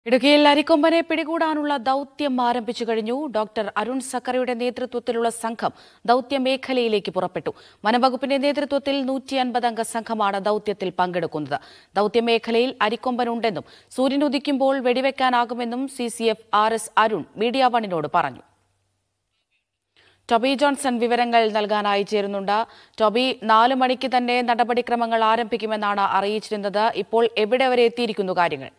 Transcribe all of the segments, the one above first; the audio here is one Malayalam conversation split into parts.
ഇടുക്കിയിൽ അരിക്കൊമ്പനെ പിടികൂടാനുള്ള ദൗത്യം ആരംഭിച്ചു കഴിഞ്ഞു ഡോക്ടർ അരുൺ സക്കറയുടെ നേതൃത്വത്തിലുള്ള സംഘം ദൗത്യ മേഖലയിലേക്ക് പുറപ്പെട്ടു വനംവകുപ്പിന്റെ നേതൃത്വത്തിൽ നൂറ്റി അൻപത് അംഗ സംഘമാണ് ദൗത്യത്തിൽ പങ്കെടുക്കുന്നത് ദൗത്യ മേഖലയിൽ അരിക്കൊമ്പനുണ്ടെന്നും സൂര്യൻ ഉദിക്കുമ്പോൾ വെടിവെക്കാനാകുമെന്നും C C F R S Arun media വണിനോട് പറഞ്ഞു ടൊബി ജോൺസൺ വിവരങ്ങൾ നൽകാനായി ചേരുന്നുണ്ട് ടൊബി നാല് മണിക്ക് തന്നെ നടപടിക്രമങ്ങൾ ആരംഭിക്കുമെന്നാണ് അറിയിച്ചിരുന്നത് ഇപ്പോൾ എവിടെ വരെ എത്തിയിരിക്കുന്നു കാര്യങ്ങൾ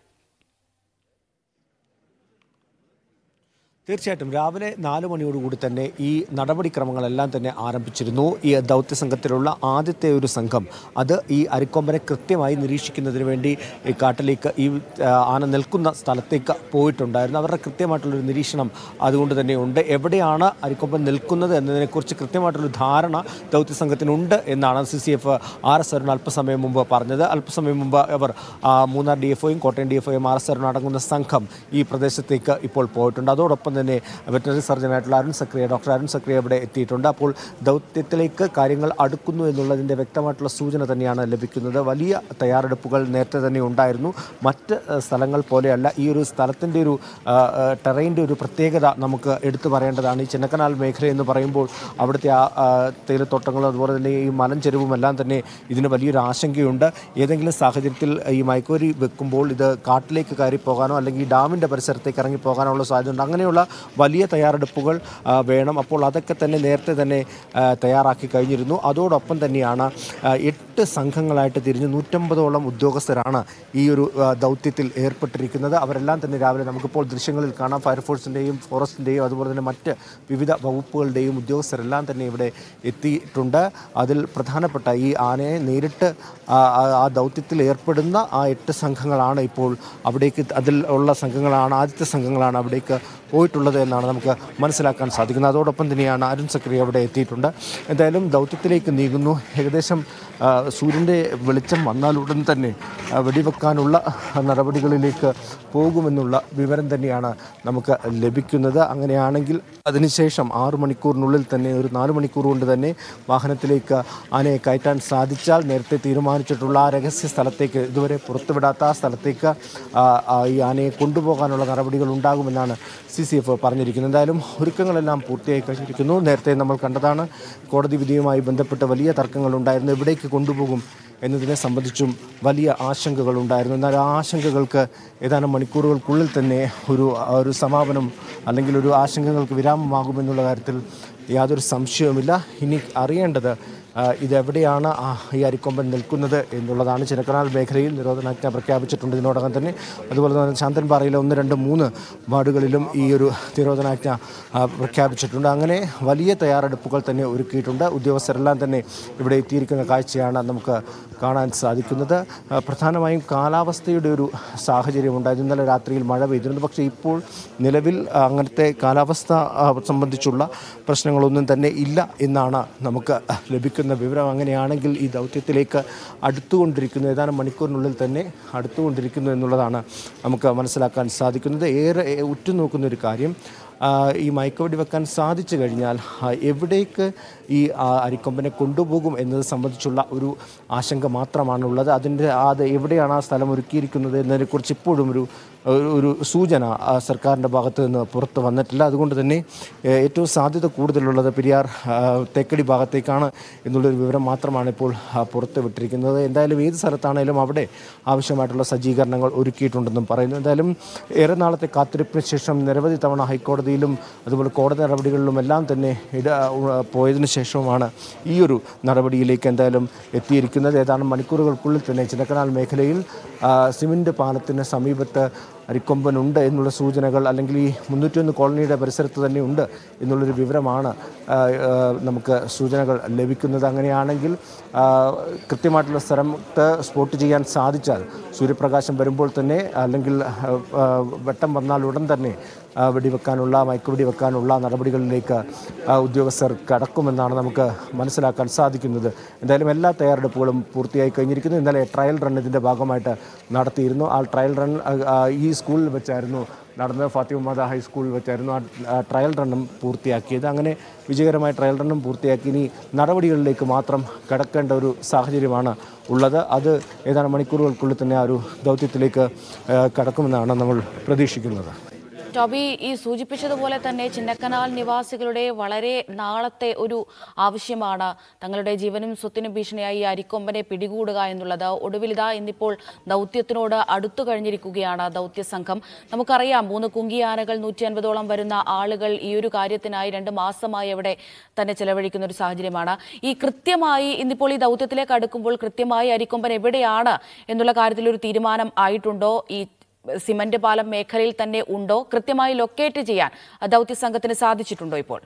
തീർച്ചയായിട്ടും രാവിലെ നാല് മണിയോടുകൂടി തന്നെ ഈ നടപടിക്രമങ്ങളെല്ലാം തന്നെ ആരംഭിച്ചിരുന്നു ഈ ദൗത്യ സംഘത്തിലുള്ള ആദ്യത്തെ ഒരു സംഘം അത് ഈ അരിക്കൊമ്പനെ കൃത്യമായി നിരീക്ഷിക്കുന്നതിന് വേണ്ടി ഈ കാട്ടിലേക്ക് ഈ ആ, ആന നിൽക്കുന്ന സ്ഥലത്തേക്ക് പോയിട്ടുണ്ടായിരുന്നു അവരുടെ കൃത്യമായിട്ടുള്ളൊരു നിരീക്ഷണം അതുകൊണ്ട് തന്നെ ഉണ്ട് എവിടെയാണ് അരിക്കൊമ്പൻ നിൽക്കുന്നത് എന്നതിനെക്കുറിച്ച് കൃത്യമായിട്ടുള്ളൊരു ധാരണ ദൗത്യ സംഘത്തിനുണ്ട് എന്നാണ് C C F R S Arun അല്പസമയം മുമ്പ് പറഞ്ഞത് അല്പസമയം മുമ്പ് അവർ ആ, മൂന്നാർ ഡി എഫ് ഒയും കോട്ടയം ഡി എഫ് ഒയും ആർ എസ് അരുൺ അടങ്ങുന്ന സംഘം ഈ പ്രദേശത്തേക്ക് ഇപ്പോൾ പോയിട്ടുണ്ട് അതോടൊപ്പം തന്നെ വെറ്ററിനറി സർജനായിട്ടുള്ള അരുൺ സക്രിയ ഡോക്ടർ അരുൺ സക്രിയ ഇവിടെ എത്തിയിട്ടുണ്ട് അപ്പോൾ ദൗത്യത്തിലേക്ക് കാര്യങ്ങൾ അടുക്കുന്നു എന്നുള്ളതിൻ്റെ വ്യക്തമായിട്ടുള്ള സൂചന തന്നെയാണ് ലഭിക്കുന്നത് വലിയ തയ്യാറെടുപ്പുകൾ നേരത്തെ തന്നെ ഉണ്ടായിരുന്നു മറ്റ് ഏഹ്, സ്ഥലങ്ങൾ പോലെയല്ല ഈ ഒരു സ്ഥലത്തിൻ്റെ ഒരു ടെറൈൻ്റെ ഒരു പ്രത്യേകത നമുക്ക് എടുത്തു പറയേണ്ടതാണ് ഈ ചിന്നക്കനാൽ മേഖല എന്ന് പറയുമ്പോൾ അവിടുത്തെ ആ ആ, തേയിലത്തോട്ടങ്ങളും അതുപോലെ തന്നെ ഈ മലഞ്ചെരുവും എല്ലാം തന്നെ ഇതിന് വലിയൊരു ആശങ്കയുണ്ട് ഏതെങ്കിലും സാഹചര്യത്തിൽ ഈ മയക്കുവരി വെക്കുമ്പോൾ ഇത് കാട്ടിലേക്ക് കയറി പോകാനോ അല്ലെങ്കിൽ ഈ ഡാമിൻ്റെ പരിസരത്തേക്ക് ഇറങ്ങി പോകാനോ ഉള്ള സാധ്യതയുണ്ട് അങ്ങനെയുള്ള വലിയ തയ്യാറെടുപ്പുകൾ ആ, വേണം അപ്പോൾ അതൊക്കെ തന്നെ നേരത്തെ തന്നെ ആ, തയ്യാറാക്കി കഴിഞ്ഞിരുന്നു അതോടൊപ്പം തന്നെയാണ് ആ, എട്ട് സംഘങ്ങളായിട്ട് തിരിഞ്ഞ് നൂറ്റമ്പതോളം ഉദ്യോഗസ്ഥരാണ് ഈ ഒരു ആ, ദൗത്യത്തിൽ ഏർപ്പെട്ടിരിക്കുന്നത് അവരെല്ലാം തന്നെ രാവിലെ നമുക്കിപ്പോൾ ദൃശ്യങ്ങളിൽ കാണാം ഫയർഫോഴ്സിൻ്റെയും ഫോറസ്റ്റിൻ്റെയും അതുപോലെ തന്നെ മറ്റ് വിവിധ വകുപ്പുകളുടെയും ഉദ്യോഗസ്ഥരെല്ലാം തന്നെ ഇവിടെ എത്തിയിട്ടുണ്ട് അതിൽ പ്രധാനപ്പെട്ട ഈ ആനയെ നേരിട്ട് ആ ആ- ആ ദൗത്യത്തിൽ ഏർപ്പെടുന്ന ആ എട്ട് സംഘങ്ങളാണ് ഇപ്പോൾ അവിടേക്ക് അതിൽ ഉള്ള സംഘങ്ങളാണ് ആദ്യത്തെ സംഘങ്ങളാണ് അവിടേക്ക് പോയിട്ടുള്ളത് എന്നാണ് നമുക്ക് മനസ്സിലാക്കാൻ സാധിക്കുന്നത് അതോടൊപ്പം തന്നെയാണ് അരുൺ സക്രി അവിടെ എത്തിയിട്ടുണ്ട് എന്തായാലും ദൗത്യത്തിലേക്ക് നീങ്ങുന്നു ഏകദേശം ആ, സൂര്യൻ്റെ വെളിച്ചം വന്നാലുടൻ തന്നെ ആ, വെടിവെക്കാനുള്ള നടപടികളിലേക്ക് പോകുമെന്നുള്ള വിവരം തന്നെയാണ് നമുക്ക് ലഭിക്കുന്നത് അങ്ങനെയാണെങ്കിൽ അതിനുശേഷം ആറു മണിക്കൂറിനുള്ളിൽ തന്നെ ഒരു നാല് മണിക്കൂർ കൊണ്ട് തന്നെ വാഹനത്തിലേക്ക് ആനയെ കയറ്റാൻ സാധിച്ചാൽ നേരത്തെ തീരുമാനിച്ചിട്ടുള്ള ആ രഹസ്യ സ്ഥലത്തേക്ക് ഇതുവരെ പുറത്തുവിടാത്ത ആ സ്ഥലത്തേക്ക് ആ, ആ, ഈ ആനയെ കൊണ്ടുപോകാനുള്ള നടപടികൾ ഉണ്ടാകുമെന്നാണ് സി സി എഫ് പറഞ്ഞിരിക്കുന്നത് എന്തായാലും ഒരുക്കങ്ങളെല്ലാം പൂർത്തിയായി കഴിഞ്ഞിരിക്കുന്നു നേരത്തെ നമ്മൾ കണ്ടതാണ് കോടതി വിധിയുമായി ബന്ധപ്പെട്ട് വലിയ തർക്കങ്ങൾ ഉണ്ടായിരുന്നു എവിടേക്ക് കൊണ്ടുപോകും എന്നതിനെ സംബന്ധിച്ചും വലിയ ആശങ്കകൾ ഉണ്ടായിരുന്നു എന്നാൽ ആ ആശങ്കകൾക്ക് ഏതാനും മണിക്കൂറുകൾക്കുള്ളിൽ തന്നെ ഒരു ഒരു സമാപനം അല്ലെങ്കിൽ ഒരു ആശങ്കകൾക്ക് വിരാമമാകുമെന്നുള്ള കാര്യത്തിൽ യാതൊരു സംശയവുമില്ല ഇനി അറിയേണ്ടത് ആ, ഇതെവിടെയാണ് ആ ഈ അരിക്കൊമ്പൻ നിൽക്കുന്നത് എന്നുള്ളതാണ് ചിനക്കനാൽ മേഖലയിൽ നിരോധനാജ്ഞ പ്രഖ്യാപിച്ചിട്ടുണ്ട് ഇതിനോടകം തന്നെ അതുപോലെ തന്നെ ശാന്തൻപാറയിലെ ഒന്ന് രണ്ട് മൂന്ന് വാർഡുകളിലും ഈ ഒരു നിരോധനാജ്ഞ ആ, പ്രഖ്യാപിച്ചിട്ടുണ്ട് അങ്ങനെ വലിയ തയ്യാറെടുപ്പുകൾ തന്നെ ഒരുക്കിയിട്ടുണ്ട് ഉദ്യോഗസ്ഥരെല്ലാം തന്നെ ഇവിടെ എത്തിയിരിക്കുന്ന കാഴ്ചയാണ് നമുക്ക് കാണാൻ സാധിക്കുന്നത് ആ, പ്രധാനമായും കാലാവസ്ഥയുടെ ഒരു സാഹചര്യം ഉണ്ടായിരുന്നു ഇന്നലെ രാത്രിയിൽ മഴ പെയ്തിരുന്നു പക്ഷേ ഇപ്പോൾ നിലവിൽ ആ, അങ്ങനത്തെ കാലാവസ്ഥ ആ, സംബന്ധിച്ചുള്ള പ്രശ്നങ്ങളൊന്നും തന്നെ ഇല്ല എന്നാണ് നമുക്ക് ലഭിക്കുന്ന വിവരം അങ്ങനെയാണെങ്കിൽ ഈ ദൗത്യത്തിലേക്ക് അടുത്തുകൊണ്ടിരിക്കുന്നു ഏതാനും മണിക്കൂറിനുള്ളിൽ തന്നെ അടുത്തുകൊണ്ടിരിക്കുന്നു എന്നുള്ളതാണ് നമുക്ക് മനസ്സിലാക്കാൻ സാധിക്കുന്നത് ഏറെ ഏ, ഉറ്റുനോക്കുന്ന ഒരു കാര്യം ആ, ഈ മയക്കുവെടി വെക്കാൻ സാധിച്ചു കഴിഞ്ഞാൽ ആ, എവിടേക്ക് ഈ ആ, അരിക്കൊമ്പനെ കൊണ്ടുപോകും എന്നത് സംബന്ധിച്ചുള്ള ഒരു ആശങ്ക മാത്രമാണുള്ളത് അതിൻ്റെ അത് എവിടെയാണ് ആ സ്ഥലം ഒരുക്കിയിരിക്കുന്നത് എന്നതിനെക്കുറിച്ച് ഇപ്പോഴും ഒരു ഒരു- ഒരു സൂചന ആ, സർക്കാരിൻ്റെ ഭാഗത്ത് നിന്ന് പുറത്ത് വന്നിട്ടില്ല അതുകൊണ്ട് തന്നെ ഏ, ഏറ്റവും സാധ്യത കൂടുതലുള്ളത് പെരിയാർ ആ, തേക്കടി ഭാഗത്തേക്കാണ് എന്നുള്ളൊരു വിവരം മാത്രമാണ് ഇപ്പോൾ ആ, പുറത്ത് വിട്ടിരിക്കുന്നത് എന്തായാലും ഏത് സ്ഥലത്താണേലും അവിടെ ആവശ്യമായിട്ടുള്ള സജ്ജീകരണങ്ങൾ ഒരുക്കിയിട്ടുണ്ടെന്നും പറയുന്നു എന്തായാലും ഏറെ നാളത്തെ കാത്തിരിപ്പിന് ശേഷം നിരവധി തവണ ഹൈക്കോടതിയിലും അതുപോലെ കോടതി നടപടികളിലും എല്ലാം തന്നെ ഇട ഉ- പോയതിനു ശേഷവുമാണ് ഈ ഒരു നടപടിയിലേക്ക് എന്തായാലും എത്തിയിരിക്കുന്നത് ഏതാനും മണിക്കൂറുകൾക്കുള്ളിൽ തന്നെ ചിന്നക്കനാൽ മേഖലയിൽ ആ, സിമൻറ്റ് പാലത്തിന് സമീപത്ത് അരിക്കൊമ്പനുണ്ട് എന്നുള്ള സൂചനകൾ അല്ലെങ്കിൽ ഈ മുന്നൂറ്റിയൊന്ന് കോളനിയുടെ പരിസരത്ത് തന്നെ ഉണ്ട് എന്നുള്ളൊരു വിവരമാണ് ആ, ആ, നമുക്ക് സൂചനകൾ ലഭിക്കുന്നത് അങ്ങനെയാണെങ്കിൽ ആ, കൃത്യമായിട്ടുള്ള സ്ഥലത്ത് സ്പോട്ട് ചെയ്യാൻ സാധിച്ചാൽ സൂര്യപ്രകാശം വരുമ്പോൾ തന്നെ അല്ലെങ്കിൽ ആ, ആ, വെട്ടം വന്നാൽ ഉടൻ തന്നെ ആ, വെടിവെക്കാനുള്ള മയക്കുവെടി വെക്കാനുള്ള നടപടികളിലേക്ക് ആ, ഉദ്യോഗസ്ഥർ കടക്കുമെന്നാണ് നമുക്ക് മനസ്സിലാക്കാൻ സാധിക്കുന്നത് എന്തായാലും എല്ലാ തയ്യാറെടുപ്പുകളും പൂർത്തിയായി കഴിഞ്ഞിരിക്കുന്നു ഇന്നലെ ട്രയൽ റൺ ഇതിൻ്റെ ഭാഗമായിട്ട് നടത്തിയിരുന്നു ആ ട്രയൽ റൺ ആ, ആ, ഈ സ്കൂളിൽ വെച്ചായിരുന്നു നടന്നത് ഫാത്തിമ മാത ഹൈസ്കൂളിൽ വെച്ചായിരുന്നു ആ ആ ട്രയൽ റണ്ണും പൂർത്തിയാക്കിയത് അങ്ങനെ വിജയകരമായ ട്രയൽ റണ്ണും പൂർത്തിയാക്കി ഇനി നടപടികളിലേക്ക് മാത്രം കടക്കേണ്ട ഒരു സാഹചര്യമാണ് ഉള്ളത് അത് ഏതാനും മണിക്കൂറുകൾക്കുള്ളിൽ തന്നെ ആ ഒരു ദൗത്യത്തിലേക്ക് ആ, കടക്കുമെന്നാണ് നമ്മൾ പ്രതീക്ഷിക്കുന്നത് ടോബി ഈ സൂചിപ്പിച്ചതുപോലെ തന്നെ ചിന്നക്കനാൽ നിവാസികളുടെ വളരെ നാളത്തെ ഒരു ആവശ്യമാണ് തങ്ങളുടെ ജീവനും സ്വത്തിനും ഭീഷണിയായി ഈ അരിക്കൊമ്പനെ പിടികൂടുക എന്നുള്ളത് ഒടുവിൽ ഇതാ ഇന്നിപ്പോൾ ദൗത്യത്തിനോട് അടുത്തു കഴിഞ്ഞിരിക്കുകയാണ് ദൗത്യ സംഘം നമുക്കറിയാം മൂന്ന് കുങ്കിയാനകൾ നൂറ്റി അൻപതോളം വരുന്ന ആളുകൾ ഈ ഒരു കാര്യത്തിനായി രണ്ട് മാസമായി അവിടെ തന്നെ ചെലവഴിക്കുന്ന ഒരു സാഹചര്യമാണ് ഈ കൃത്യമായി ഇന്നിപ്പോൾ ഈ ദൗത്യത്തിലേക്ക് അടുക്കുമ്പോൾ കൃത്യമായി അരിക്കൊമ്പൻ എവിടെയാണ് എന്നുള്ള കാര്യത്തിൽ ഒരു തീരുമാനം ആയിട്ടുണ്ടോ ഈ സിമന്റ് പാലം മേഖലയിൽ തന്നെ ഉണ്ടോ കൃത്യമായി ലൊക്കേറ്റ് ചെയ്യാൻ ദൗത്യ സംഘത്തിന് സാധിച്ചിട്ടുണ്ടോ ഇപ്പോൾ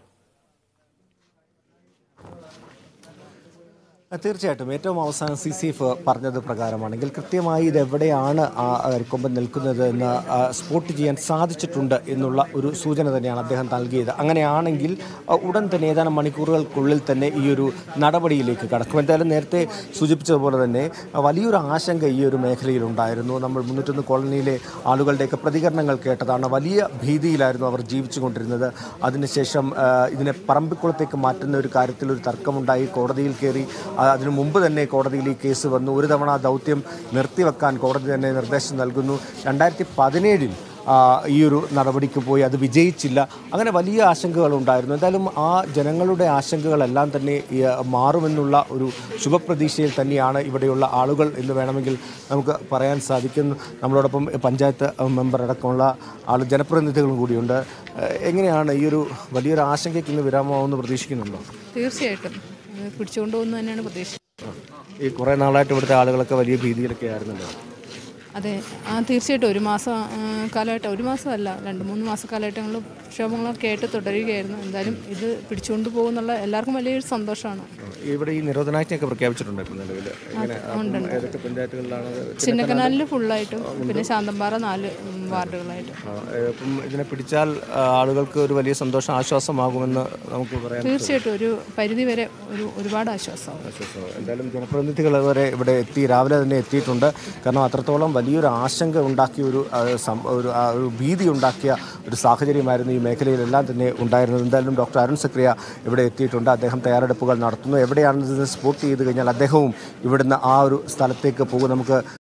ആ, തീർച്ചയായിട്ടും ഏറ്റവും അവസാനം സി സി എഫ് പറഞ്ഞത് പ്രകാരമാണെങ്കിൽ കൃത്യമായി ഇത് എവിടെയാണ് ആ അരിക്കൊമ്പൻ നിൽക്കുന്നത് എന്ന് ആ, സ്പോട്ട് ചെയ്യാൻ സാധിച്ചിട്ടുണ്ട് എന്നുള്ള ഒരു സൂചന തന്നെയാണ് അദ്ദേഹം നൽകിയത് അങ്ങനെയാണെങ്കിൽ ആ, ഉടൻ തന്നെ ഏതാനും മണിക്കൂറുകൾക്കുള്ളിൽ തന്നെ ഈ ഒരു നടപടിയിലേക്ക് കടക്കും എന്തായാലും നേരത്തെ സൂചിപ്പിച്ചതുപോലെ തന്നെ ആ, വലിയൊരു ആശങ്ക ഈ ഒരു മേഖലയിലുണ്ടായിരുന്നു നമ്മൾ മുന്നൂറ്റൊന്ന് കോളനിയിലെ ആളുകളുടെയൊക്കെ പ്രതികരണങ്ങൾ കേട്ടതാണ് വലിയ ഭീതിയിലായിരുന്നു അവർ ജീവിച്ചുകൊണ്ടിരുന്നത് അതിനുശേഷം ആ, ഇതിനെ പറമ്പിക്കുളത്തേക്ക് മാറ്റുന്ന ഒരു കാര്യത്തിൽ ഒരു തർക്കമുണ്ടായി കോടതിയിൽ കയറി ആ, അതിനു മുമ്പ് തന്നെ കോടതിയിൽ ഈ കേസ് വന്നു ഒരു തവണ ആ ദൗത്യം നിർത്തിവെക്കാൻ കോടതി തന്നെ നിർദ്ദേശം നൽകുന്നു രണ്ടായിരത്തി പതിനേഴിൽ ഈ ഒരു നടപടിക്ക് പോയി അത് വിജയിച്ചില്ല അങ്ങനെ വലിയ ആശങ്കകളുണ്ടായിരുന്നു എന്തായാലും ആ ജനങ്ങളുടെ ആശങ്കകളെല്ലാം തന്നെ ഈ, മാറുമെന്നുള്ള ഒരു ശുഭപ്രതീക്ഷയിൽ തന്നെയാണ് ഇവിടെയുള്ള ആളുകൾ എന്ന് വേണമെങ്കിൽ നമുക്ക് പറയാൻ സാധിക്കും നമ്മളോടൊപ്പം പഞ്ചായത്ത് മെമ്പർ അടക്കമുള്ള ആൾ ജനപ്രതിനിധികളും കൂടിയുണ്ട് ഏഹ് എങ്ങനെയാണ് ഈ ഒരു വലിയൊരു ആശങ്കയ്ക്ക് ഇന്ന് വിരാമമാവുമെന്ന് പ്രതീക്ഷിക്കുന്നുണ്ടോ തീർച്ചയായിട്ടും അത് പിടിച്ചുകൊണ്ട് പോകുന്നു തന്നെയാണ് പ്രതീക്ഷ ഈ കുറേ നാളായിട്ട് ഇവിടുത്തെ ആളുകളൊക്കെ വലിയ ഭീതിയിലൊക്കെ ആയിരുന്നല്ലോ അതെ ആ തീർച്ചയായിട്ടും ഒരു മാസം ആ, കാലമായിട്ട് ഒരു മാസമല്ല രണ്ട് മൂന്ന് മാസക്കാലമായിട്ട് ഞങ്ങൾ ക്ഷോഭങ്ങളൊക്കെ ആയിട്ട് തുടരുകയായിരുന്നു എന്തായാലും ഇത് പിടിച്ചുകൊണ്ട് പോകുന്നുള്ള എല്ലാവർക്കും വലിയൊരു സന്തോഷമാണ് ഇവിടെ ഈ നിരോധനാജ്ഞയൊക്കെ പ്രഖ്യാപിച്ചിട്ടുണ്ട് ഇപ്പം നിലവിൽ എങ്ങനെ അപ്പം ഏതൊക്കെ പഞ്ചായത്തുകളിലാണ് അത്? ചിന്നക്കനാലിൽ ഫുള്ളായിട്ടും പിന്നെ ശാന്തമ്പാറ നാല് ഉം, വാർഡുകളായിട്ടും ആ, ഏഹ് ഇപ്പം ഇതിനെ പിടിച്ചാൽ ആ, ആളുകൾക്ക് ഒരു വലിയ സന്തോഷം ആശ്വാസമാകുമെന്ന് നമുക്ക് പറയാം തീർച്ചയായിട്ടും ഒരു പരിധി വരെ ഒരു ഒരുപാട് ആശ്വാസമാവും ആശ്വാസം. എന്തായാലും ജനപ്രതിനിധികൾ വരെ ഇവിടെ എത്തി രാവിലെ തന്നെ എത്തിയിട്ടുണ്ട് കാരണം അത്രത്തോളം വലിയൊരു ആശങ്ക ഉണ്ടാക്കിയ ഒരു ആ, സം- ഒരു ആ, ഒരു ഭീതി ഉണ്ടാക്കിയ ഒരു സാഹചര്യമായിരുന്നു ഈ മേഖലയിലെല്ലാം തന്നെ ഉണ്ടായിരുന്നത് എന്തായാലും ഡോക്ടർ അരുൺ സക്രിയ ഇവിടെ എത്തിയിട്ടുണ്ട് അദ്ദേഹം തയ്യാറെടുപ്പുകൾ നടത്തുന്നു എവിടെയാണെന്ന് സ്പോട്ട് ചെയ്ത് കഴിഞ്ഞാൽ അദ്ദേഹവും ഇവിടുന്ന് ആ ഒരു സ്ഥലത്തേക്ക് പോകും നമുക്ക്